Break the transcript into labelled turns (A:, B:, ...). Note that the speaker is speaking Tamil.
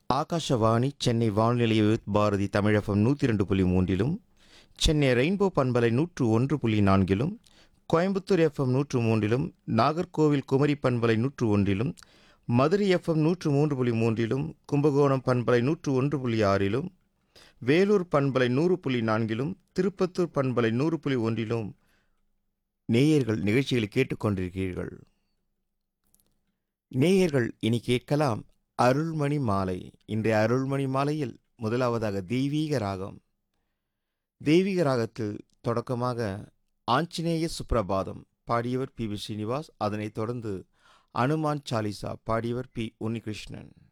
A: ஆகாஷவாணி சென்னை வானொலி வித் பாரதி தமிழகம் நூற்றி ரெண்டு புள்ளி மூன்றிலும் சென்னை ரெயின்போ பண்பலை நூற்று ஒன்று புள்ளி நான்கிலும் கோயம்புத்தூர் எஃப்எம் நூற்று மூன்றிலும் நாகர்கோவில் குமரி பண்பலை நூற்று ஒன்றிலும் மதுரை எஃப்எம் நூற்று மூன்று புள்ளி மூன்றிலும் கும்பகோணம் பண்பலை நூற்று ஒன்று புள்ளி ஆறிலும் வேலூர் பண்பலை நூறு புள்ளி நான்கிலும் திருப்பத்தூர் பண்பலை நூறு புள்ளி ஒன்றிலும் நேயர்கள் நிகழ்ச்சிகளை கேட்டுக்கொண்டிருக்கிறீர்கள் நேயர்கள் இனி கேட்கலாம் அருள்மணி மாலை இன்றைய அருள்மணி மாலையில் முதலாவதாக தெய்வீக ராகம் தெய்வீக ராகத்தில் தொடக்கமாக ஆஞ்சநேய சுப்ரபாதம் பாடியவர் பி வி ஸ்ரீனிவாஸ் அதனைத் தொடர்ந்து அனுமான் சாலிசா பாடியவர் பி உன்னிகிருஷ்ணன்